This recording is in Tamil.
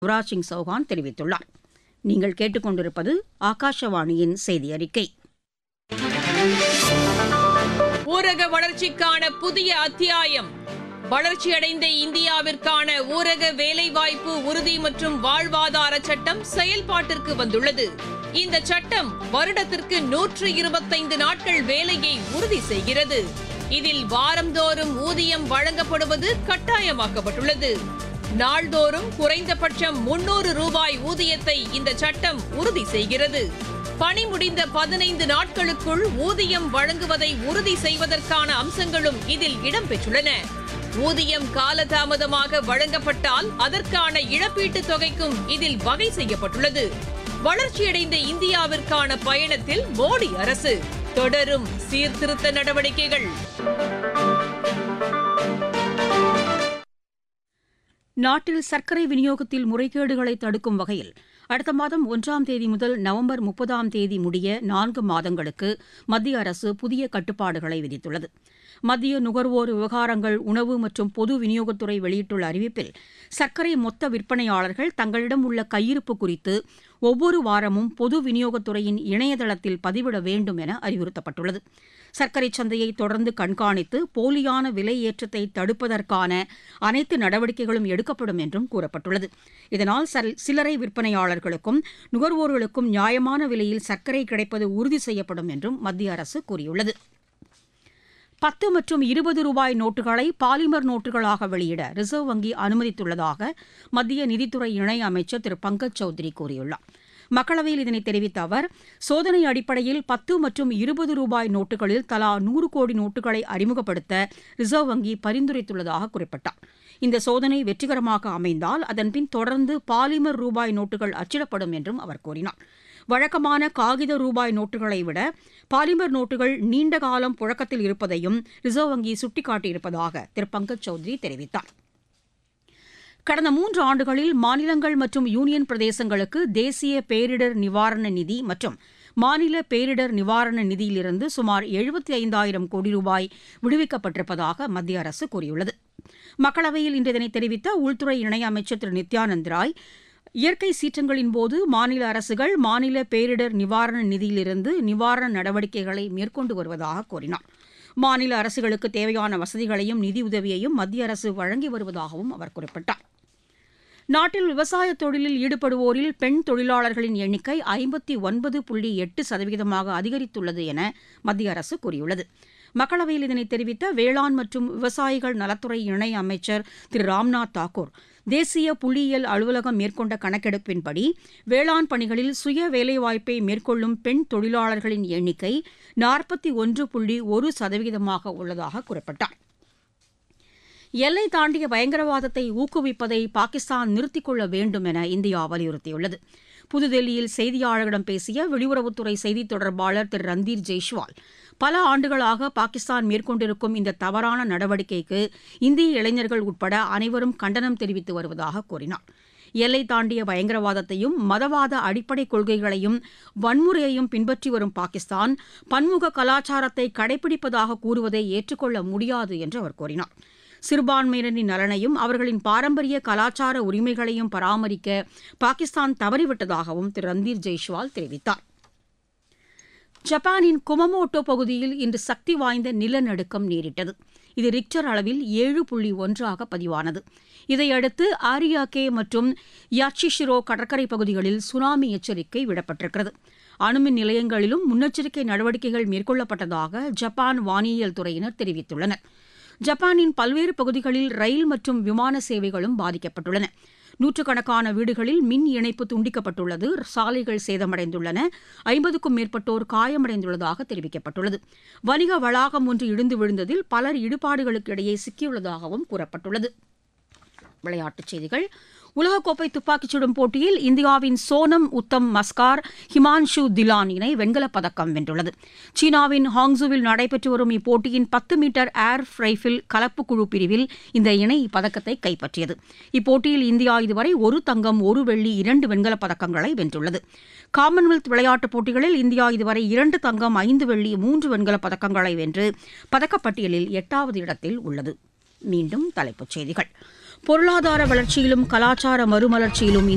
சிவராஜ் சிங் சௌஹான் தெரிவித்துள்ளார் நீங்கள் கேட்டுக்கொண்டிருப்பது ஆகாஷவாணியின் செய்தி அறிக்கை ஊரக வளர்ச்சிக்கான புதிய அத்தியாயம் வளர்ச்சியடைந்த இந்தியாவிற்கான ஊரக வேலைவாய்ப்பு உறுதி மற்றும் வாழ்வாதார சட்டம் செயல்பாட்டிற்கு வந்துள்ளது இந்த சட்டம் வருடத்திற்கு நூற்று இருபத்தைந்து நாட்கள் வேலையை உறுதி செய்கிறது இதில் வாரந்தோறும் ஊதியம் வழங்கப்படுவது கட்டாயமாக்கப்பட்டுள்ளது நாள்தோறும் குறைந்தபட்சம் முன்னூறு ரூபாய் ஊதியத்தை இந்த சட்டம் உறுதி செய்கிறது பணி முடிந்த பதினைந்து நாட்களுக்குள் ஊதியம் வழங்குவதை உறுதி செய்வதற்கான அம்சங்களும் இதில் இடம்பெற்றுள்ளன ஊதியம் காலதாமதமாக வழங்கப்பட்டால் அதற்கான இழப்பீட்டுத் தொகைக்கும் இதில் வகை செய்யப்பட்டுள்ளது வளர்ச்சியடைந்த இந்தியாவிற்கான பயணத்தில் மோடி அரசு தொடரும் சீர்திருத்த நடவடிக்கைகள் நாட்டில் சர்க்கரை விநியோகத்தில் முறைகேடுகளை தடுக்கும் வகையில் அடுத்த மாதம் ஒன்றாம் தேதி முதல் நவம்பர் முப்பதாம் தேதி முடிய நான்கு மாதங்களுக்கு மத்திய அரசு புதிய கட்டுப்பாடுகளை விதித்துள்ளது மத்திய நுகர்வோர் விவகாரங்கள் உணவு மற்றும் பொது விநியோகத்துறை வெளியிட்டுள்ள அறிவிப்பில் சர்க்கரை மொத்த விற்பனையாளர்கள் தங்களிடம் உள்ள கையிருப்பு குறித்து ஒவ்வொரு வாரமும் பொது விநியோகத்துறையின் இணையதளத்தில் பதிவிட வேண்டும் என அறிவுறுத்தப்பட்டுள்ளது சர்க்கரை சந்தையை தொடர்ந்து கண்காணித்து போலியான விலை ஏற்றத்தை தடுப்பதற்கான அனைத்து நடவடிக்கைகளும் எடுக்கப்படும் என்றும் கூறப்பட்டுள்ளது இதனால் சல்- சில்லறை விற்பனையாளர்களுக்கும் நுகர்வோர்களுக்கும் நியாயமான விலையில் சர்க்கரை கிடைப்பது உறுதி செய்யப்படும் என்றும் மத்திய அரசு கூறியுள்ளது பத்து மற்றும் இருபது ரூபாய் நோட்டுகளை பாலிமர் நோட்டுகளாக வெளியிட ரிசர்வ் வங்கி அனுமதித்துள்ளதாக மத்திய நிதித்துறை இணை அமைச்சர் திரு பங்கஜ் சௌத்ரி கூறியுள்ளார் மக்களவையில் இதனை தெரிவித்த அவர் சோதனை அடிப்படையில் பத்து மற்றும் இருபது ரூபாய் நோட்டுகளில் தலா நூறு கோடி நோட்டுகளை அறிமுகப்படுத்த ரிசர்வ் வங்கி பரிந்துரைத்துள்ளதாக குறிப்பிட்டார் இந்த சோதனை வெற்றிகரமாக அமைந்தால் அதன்பின் தொடர்ந்து பாலிமர் ரூபாய் நோட்டுகள் அச்சிடப்படும் என்றும் அவர் கூறினார் வழக்கமான காகித ரூபாய் நோட்டுகளை விட பாலிமர் நோட்டுகள் நீண்ட காலம் புழக்கத்தில் இருப்பதையும் ரிசர்வ் வங்கி சுட்டிக்காட்டியிருப்பதாக திரு பங்கஜ் சௌத்ரி தெரிவித்தார் கடந்த மூன்று ஆண்டுகளில் மாநிலங்கள் மற்றும் யூனியன் பிரதேசங்களுக்கு தேசிய பேரிடர் நிவாரண நிதி மற்றும் மாநில பேரிடர் நிவாரண நிதியிலிருந்து சுமார் எழுபத்தி ஐந்தாயிரம் கோடி ரூபாய் விடுவிக்கப்பட்டிருப்பதாக மத்திய அரசு கூறியுள்ளது மக்களவையில் இன்று இதனை தெரிவித்த உள்துறை இணையமைச்சர் திரு நித்யானந்த் ராய் இயற்கை சீற்றங்களின் போது மாநில அரசுகள் மாநில பேரிடர் நிவாரண நிதியிலிருந்து நிவாரண நடவடிக்கைகளை மேற்கொண்டு வருவதாக கூறினார் மாநில அரசுகளுக்கு தேவையான வசதிகளையும் நிதியுதவியையும் மத்திய அரசு வழங்கி வருவதாகவும் அவர் குறிப்பிட்டார் நாட்டில் விவசாய தொழிலில் ஈடுபடுவோரில் பெண் தொழிலாளர்களின் எண்ணிக்கை ஐம்பத்தி ஒன்பது புள்ளி எட்டு சதவீதமாக அதிகரித்துள்ளது என மத்திய அரசு கூறியுள்ளது மக்களவையில் இதனை தெரிவித்த வேளாண் மற்றும் விவசாயிகள் நலத்துறை இணை அமைச்சர் திரு ராம்நாத் தாக்கூர் தேசிய புள்ளியியல் அலுவலகம் மேற்கொண்ட கணக்கெடுப்பின்படி வேளாண் பணிகளில் சுய வேலைவாய்ப்பை மேற்கொள்ளும் பெண் தொழிலாளர்களின் எண்ணிக்கை நாற்பத்தி ஒன்று புள்ளி ஒரு சதவீதமாக உள்ளதாக குறிப்பிட்டார் எல்லை தாண்டிய பயங்கரவாதத்தை ஊக்குவிப்பதை பாகிஸ்தான் நிறுத்திக் கொள்ள வேண்டும் என இந்தியா வலியுறுத்தியுள்ளது புதுதில்லியில் செய்தியாளர்களிடம் பேசிய வெளியுறவுத்துறை செய்தித் தொடர்பாளர் திரு ரந்தீர் ஜெய்ஷ்வால் பல ஆண்டுகளாக பாகிஸ்தான் மேற்கொண்டிருக்கும் இந்த தவறான நடவடிக்கைக்கு இந்திய இளைஞர்கள் உட்பட அனைவரும் கண்டனம் தெரிவித்து வருவதாக கூறினார் எல்லை தாண்டிய பயங்கரவாதத்தையும் மதவாத அடிப்படை கொள்கைகளையும் வன்முறையையும் பின்பற்றி வரும் பாகிஸ்தான் பன்முக கலாச்சாரத்தை கடைபிடிப்பதாக கூறுவதை ஏற்றுக்கொள்ள முடியாது என்று அவர் கூறினார் சிறுபான்மையினரின் நலனையும் அவர்களின் பாரம்பரிய கலாச்சார உரிமைகளையும் பராமரிக்க பாகிஸ்தான் தவறிவிட்டதாகவும் திரு ரந்தீர் ஜெய்ஷ்வால் தெரிவித்தார் ஜப்பானின் குமமோட்டோ பகுதியில் இன்று சக்தி வாய்ந்த நிலநடுக்கம் நேரிட்டது இது ரிக்டர் அளவில் ஏழு புள்ளி ஒன்றாக பதிவானது இதையடுத்து ஆரியாகே மற்றும் யாச்சிஷிரோ கடற்கரை பகுதிகளில் சுனாமி எச்சரிக்கை விடப்பட்டிருக்கிறது அணுமின் நிலையங்களிலும் முன்னெச்சரிக்கை நடவடிக்கைகள் மேற்கொள்ளப்பட்டதாக ஜப்பான் வானியல் துறையினர் தெரிவித்துள்ளனர் ஜப்பானின் பல்வேறு பகுதிகளில் ரயில் மற்றும் விமான சேவைகளும் பாதிக்கப்பட்டுள்ளன நூற்றுக்கணக்கான வீடுகளில் மின் இணைப்பு துண்டிக்கப்பட்டுள்ளது சாலைகள் சேதமடைந்துள்ளன ஐம்பதுக்கும் மேற்பட்டோர் காயமடைந்துள்ளதாக தெரிவிக்கப்பட்டுள்ளது வணிக வளாகம் ஒன்று இடிந்து விழுந்ததில் பலர் இடுபாடுகளுக்கு இடையே சிக்கியுள்ளதாகவும் கூறப்பட்டுள்ளது விளையாட்டுச் செய்திகள் உலகக்கோப்பை துப்பாக்கிச் சுடும் போட்டியில் இந்தியாவின் சோனம் உத்தம் மஸ்கார் ஹிமான்ஷு திலான் இணை வெண்கலப் பதக்கம் வென்றுள்ளது சீனாவின் ஹாங்ஸுவில் நடைபெற்று வரும் இப்போட்டியின் பத்து மீட்டர் ஏர் ரைஃபிள் கலப்பு குழு பிரிவில் இந்த இணை இப்பதக்கத்தை கைப்பற்றியது இப்போட்டியில் இந்தியா இதுவரை ஒரு தங்கம் ஒரு வெள்ளி இரண்டு வெண்கலப் பதக்கங்களை வென்றுள்ளது காமன்வெல்த் விளையாட்டுப் போட்டிகளில் இந்தியா இதுவரை இரண்டு தங்கம் ஐந்து வெள்ளி மூன்று வெண்கலப் பதக்கங்களை வென்று பதக்கப்பட்டியலில் எட்டாவது இடத்தில் உள்ளது மீண்டும் தலைப்புச் செய்திகள் பொருளாதார வளர்ச்சியிலும் கலாச்சார மறுமலர்ச்சியிலும்